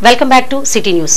welcome back to city news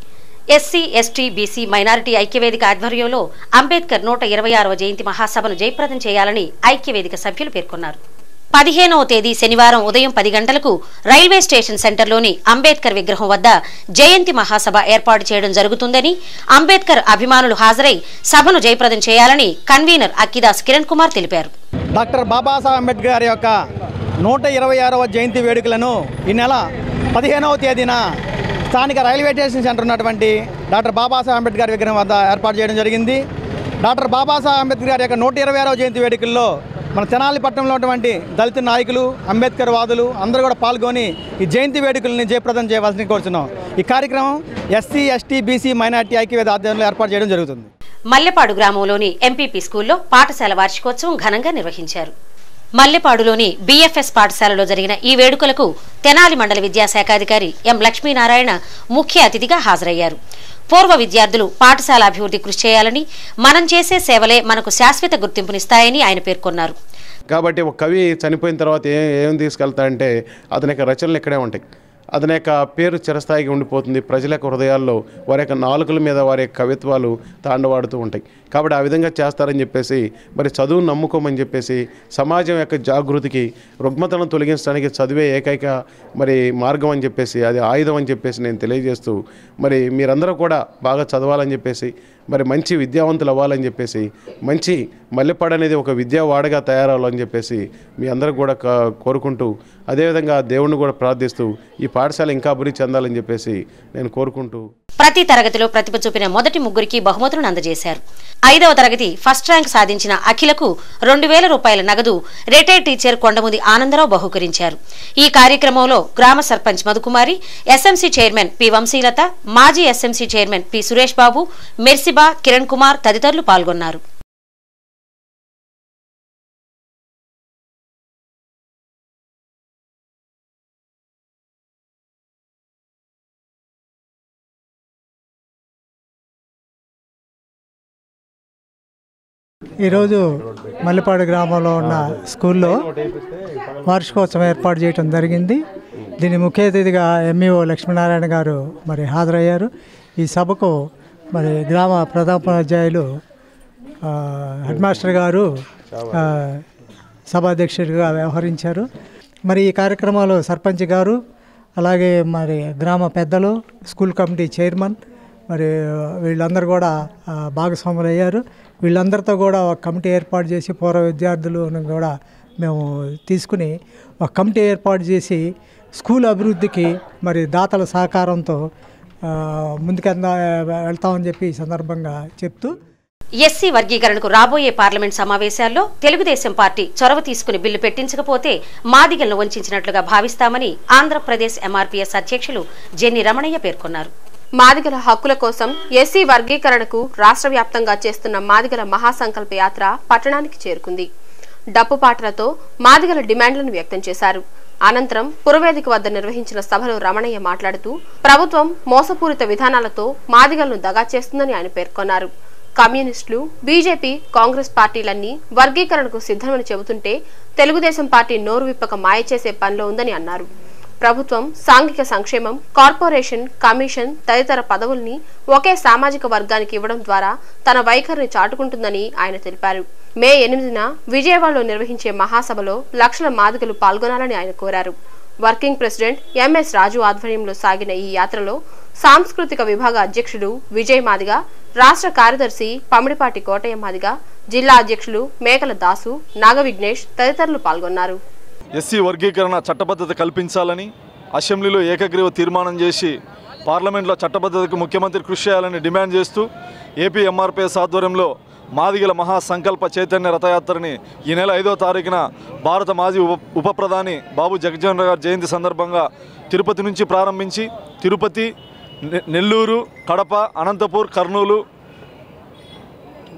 SC ST BC minority ఐక్యవేదిక ఆధ్వర్యంలో అంబేద్కర్ నూట ఇరవై ఆరవ జయంతి మహాసభను జయప్రదం చేయాలని ఐక్యవేదిక సభ్యులు పేర్కొన్నారు పదిహేనవ తేదీ శనివారం ఉదయం పది గంటలకు రైల్వే స్టేషన్ సెంటర్లోని అంబేద్కర్ విగ్రహం వద్ద జయంతి మహాసభ ఏర్పాటు చేయడం జరుగుతుందని అంబేద్కర్ అభిమానులు హాజరై సభను జయప్రదం చేయాలని కన్వీనర్ అక్కిదాస్ కిరణ్ కుమార్ తెలిపారు డాక్టర్ బాబాసాహెబ్ అంబేద్కర్ గారి యొక్క నూట ఇరవై ఆరవ జయంతి వేడుకలను ఈ నెల పదిహేనవ తేదీన స్థానిక రైల్వే స్టేషన్ సెంటర్ ఉన్నటువంటి డాక్టర్ బాబాసాహెబ్ అంబేద్కర్ గారి విగ్రహం వద్ద ఏర్పాటు చేయడం జరిగింది డాక్టర్ బాబాసాహెబ్ అంబేద్కర్ గారి యొక్క నూట ఇరవై ఆరవ జయంతి వేడుకల్లో మన తెనాలి పట్టణంలో ఉన్నటువంటి దళిత నాయకులు అంబేద్కర్ వాదులు అందరూ కూడా పాల్గొని ఈ జయంతి వేడుకల్ని జయప్రదం చేయవలసింది కోరుతున్నాం ఈ కార్యక్రమం ఎస్సీ ఎస్టీ బీసీ మైనార్టీ ఐక్యవేద ఆధ్వర్యంలో ఏర్పాటు చేయడం జరుగుతుంది మల్లెపాడు గ్రామంలోని ఎంపీపీ స్కూల్లో పాఠశాల వార్షికోత్సవం ఘనంగా నిర్వహించారు మల్లెపాడులోని బీఎఫ్ఎస్ పాఠశాలలో జరిగిన ఈ వేడుకలకు తెనాలి మండల విద్యాశాఖాధికారి ఎం లక్ష్మీనారాయణ ముఖ్య అతిథిగా హాజరయ్యారు పూర్వ విద్యార్థులు పాఠశాల అభివృద్ధి కృషి చేయాలని మనం చేసే సేవలే మనకు శాశ్వత గుర్తింపునిస్తాయని ఆయన పేర్కొన్నారు కాబట్టి ఒక కవి చనిపోయిన తర్వాత ఏ ఏం తీసుకెళ్తాడంటే అతని యొక్క రచనలు ఇక్కడే ఉంటాయి అతని యొక్క పేరు చిరస్థాయిగా ఉండిపోతుంది ప్రజల యొక్క హృదయాల్లో వారి యొక్క నాలుకల మీద వారి యొక్క కవిత్వాలు తాండవాడుతూ ఉంటాయి కాబట్టి ఆ విధంగా చేస్తారని చెప్పేసి మరి చదువును నమ్ముకోమని చెప్పేసి సమాజం యొక్క జాగృతికి రుగ్మతను తొలగించడానికి చదివే ఏకైక మరి మార్గం అని చెప్పేసి అది ఆయుధం అని చెప్పేసి నేను తెలియజేస్తూ మరి మీరందరూ కూడా బాగా చదవాలని చెప్పేసి మరి మంచి విద్యావంతులు అవ్వాలని చెప్పేసి మంచి మల్లెపాడు అనేది ఒక విద్యావాడగా తయారవ్వాలని చెప్పేసి మీ అందరూ కూడా కా- కోరుకుంటూ అదేవిధంగా దేవుణ్ణి కూడా ప్రార్థిస్తూ ఈ పాఠశాల ఇంకా అభివృద్ధి చెందాలని చెప్పేసి నేను కోరుకుంటూ ప్రతి తరగతిలో ప్రతిభ చూపిన మొదటి ముగ్గురికి బహుమతులను అందజేశారు ఐదవ తరగతి ఫస్ట్ ర్యాంక్ సాధించిన అఖిలకు రెండు వేల రూపాయల నగదు రిటైర్డ్ టీచర్ కొండముది ఆనందరావు బహుకరించారు ఈ కార్యక్రమంలో గ్రామ sarpanch Madhukumari SMC chairman P Vamshilatha మాజీ SMC chairman P Suresh Babu మెర్సిబా కిరణ్ కుమార్ తదితరులు పాల్గొన్నారు ఈరోజు మల్లిపాడు గ్రామంలో ఉన్న స్కూల్లో వార్షికోత్సవం ఏర్పాటు చేయడం జరిగింది దీని ముఖ్య అతిథిగా ఎంఈఓ లక్ష్మీనారాయణ గారు మరి హాజరయ్యారు ఈ సభకు మరి గ్రామ ప్రధానోపాధ్యాయులు ఆ, హెడ్ మాస్టర్ గారు ఆ, సభాధ్యక్షుడిగా వ్యవహరించారు మరి ఈ కార్యక్రమాలు సర్పంచ్ గారు అలాగే మరి గ్రామ పెద్దలు స్కూల్ కమిటీ చైర్మన్ మరి వీళ్ళందరూ కూడా ఆ, భాగస్వాములు అయ్యారు వీళ్ళందరితో కూడా ఒక కమిటీ ఏర్పాటు చేసి పూర్వ విద్యార్థులను కూడా మేము తీసుకుని ఒక కమిటీ ఏర్పాటు చేసి స్కూల్ అభివృద్ధికి మరి దాతల సహకారంతో ఆ, ముందుకెందా వెళ్తామని చెప్పి ఈ సందర్భంగా చెప్తూ ఎస్సీ వర్గీకరణకు రాబోయే పార్లమెంట్ సమావేశాల్లో తెలుగుదేశం పార్టీ చొరవ తీసుకుని బిల్లు పెట్టించకపోతే మాదిగలను వంచినట్లుగా భావిస్తామని ఆంధ్రప్రదేశ్ ఎంఆర్పీఎస్ అధ్యక్షులు జెన్ని రమణయ్య పేర్కొన్నారు మాదిగల హక్కుల కోసం ఎస్సీ వర్గీకరణకు రాష్ట్ర వ్యాప్తంగా చేస్తున్న మాదిగల మహాసంకల్ప యాత్ర పట్టణానికి చేరుకుంది డప్పు పాటలతో మాదిగల డిమాండ్లను వ్యక్తం చేశారు అనంతరం పురవేదిక వద్ద నిర్వహించిన సభలో రమణయ్య మాట్లాడుతూ ప్రభుత్వం మోసపూరిత విధానాలతో మాదిగలను దగా చేస్తుందని ఆయన పేర్కొన్నారు కమ్యూనిస్టులు బీజేపీ కాంగ్రెస్ పార్టీలన్నీ వర్గీకరణకు సిద్ధమని చెబుతుంటే తెలుగుదేశం పార్టీ నోరు విప్పక మాయ చేసే పనిలో ఉందని అన్నారు ప్రభుత్వం సాంఘిక సంక్షేమం కార్పొరేషన్ కమిషన్ తదితర పదవుల్ని ఒకే సామాజిక వర్గానికి ఇవ్వడం ద్వారా తన వైఖరిని చాటుకుంటుందని ఆయన తెలిపారు మే ఎనిమిదిన విజయవాడలో నిర్వహించే మహాసభలో లక్షల మాదిగలు పాల్గొనాలని ఆయన కోరారు వర్కింగ్ ప్రెసిడెంట్ ఎంఎస్ రాజు ఆధ్వర్యంలో సాగిన ఈ యాత్రలో సాంస్కృతిక విభాగ అధ్యక్షుడు విజయ్ మాదిగ రాష్ట్ర కార్యదర్శి పమిడిపాటి కోటయ్య మాదిగ జిల్లా అధ్యక్షులు మేకల దాసు నాగ విఘ్నేష్ తదితరులు పాల్గొన్నారు ఎస్సీ వర్గీకరణ చట్టబద్ధత కల్పించాలని అసెంబ్లీలో ఏకగ్రీవ తీర్మానం చేసి పార్లమెంట్లో చట్టబద్ధతకు ముఖ్యమంత్రి కృషి చేయాలని డిమాండ్ చేస్తూ ఏపీ ఎంఆర్పిఎస్ ఆధ్వర్యంలో మాదిగల మహాసంకల్ప చైతన్య రథయాత్రని ఈ నెల ఐదో తారీఖున భారత మాజీ ఉప ఉప ప్రధాని బాబు జగజ్జీవన్ గారి జయంతి సందర్భంగా తిరుపతి నుంచి ప్రారంభించి తిరుపతి నె- నెల్లూరు కడప అనంతపూర్ కర్నూలు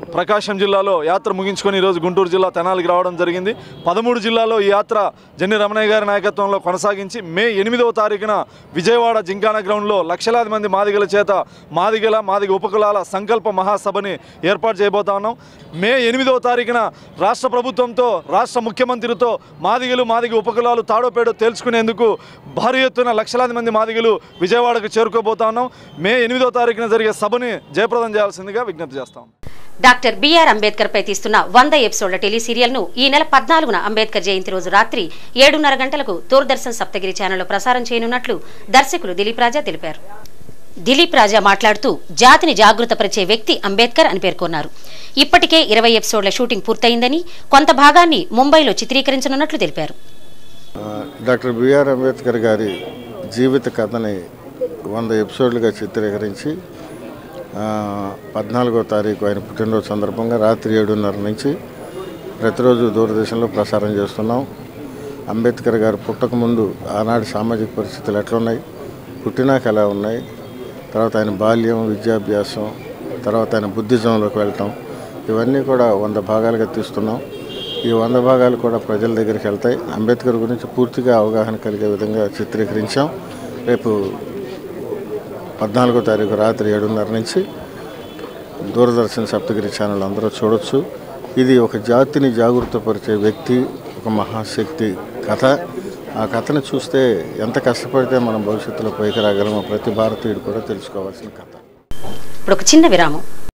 ప్రకాశం జిల్లాలో యాత్ర ముగించుకొని ఈరోజు గుంటూరు జిల్లా తెనాలికి రావడం జరిగింది పదమూడు జిల్లాలో ఈ యాత్ర జన్ని రమణయ్య గారి నాయకత్వంలో కొనసాగించి మే ఎనిమిదవ తారీఖున విజయవాడ జింకానా గ్రౌండ్లో లక్షలాది మంది మాదిగల చేత మాదిగల మాదిగ ఉపకులాల సంకల్ప మహాసభని ఏర్పాటు చేయబోతా ఉన్నాం మే ఎనిమిదవ తారీఖున రాష్ట్ర ప్రభుత్వంతో రాష్ట్ర ముఖ్యమంత్రితో మాదిగలు మాదిగ ఉపకులాలు తాడోపేడో తేల్చుకునేందుకు భారీ ఎత్తున లక్షలాది మంది మాదిగలు విజయవాడకు చేరుకోబోతా ఉన్నాం మే ఎనిమిదవ తారీఖున జరిగే సభని జయప్రదం చేయాల్సిందిగా విజ్ఞప్తి చేస్తాం డాక్టర్ బిఆర్ అంబేద్కర్ పై తీస్తున్న వంద ఎపిసోడ్ల టెలి సీరియల్ ను ఈ నెల పద్నాలుగున అంబేద్కర్ జయంతి రోజు రాత్రి ఏడున్నర గంటలకు దూరదర్శన్ సప్తగిరి ఛానల్లో ప్రసారం చేయనున్నట్లు దర్శకులు దిలీప్ రాజా తెలిపారు దిలీప్ రాజా మాట్లాడుతూ జాతిని జాగృతపరిచే వ్యక్తి అంబేద్కర్ అని పేర్కొన్నారు ఇప్పటికే ఇరవై ఎపిసోడ్ల షూటింగ్ పూర్తయిందని కొంత భాగాన్ని ముంబైలో చిత్రీకరించనున్నట్లు తెలిపారు ఆ, డాక్టర్ బిఆర్ అంబేద్కర్ గారి జీవిత కథని వంద ఎపిసోడ్లుగా చిత్రీకరించి ఆ, పద్నాలుగో తారీఖు ఆయన పుట్టినరోజు సందర్భంగా రాత్రి ఏడున్నర నుంచి ప్రతిరోజు దూరదర్శన్లో ప్రసారం చేస్తున్నాం అంబేద్కర్ గారు పుట్టకముందు ఆనాటి సామాజిక పరిస్థితులు ఎట్లున్నాయి పుట్టినాక ఎలా ఉన్నాయి తర్వాత ఆయన బాల్యం విద్యాభ్యాసం తర్వాత ఆయన బుద్ధిజంలోకి వెళ్ళటం ఇవన్నీ కూడా వంద భాగాలుగా తీస్తున్నాం ఈ వంద భాగాలు కూడా ప్రజల దగ్గరికి వెళ్తాయి అంబేద్కర్ గురించి పూర్తిగా అవగాహన కలిగే విధంగా చిత్రీకరించాం రేపు పద్నాలుగో తారీఖు రాత్రి ఏడున్నర నుంచి దూరదర్శన్ సప్తగిరి ఛానల్ అందరూ చూడొచ్చు ఇది ఒక జాతిని జాగృతపరిచే వ్యక్తి ఒక మహాశక్తి కథ ఆ కథను చూస్తే ఎంత కష్టపడితే మనం భవిష్యత్తులో పైకి రాగలమో ప్రతి భారతీయుడు కూడా తెలుసుకోవాల్సిన కథ ఇప్పుడు ఒక చిన్న విరామం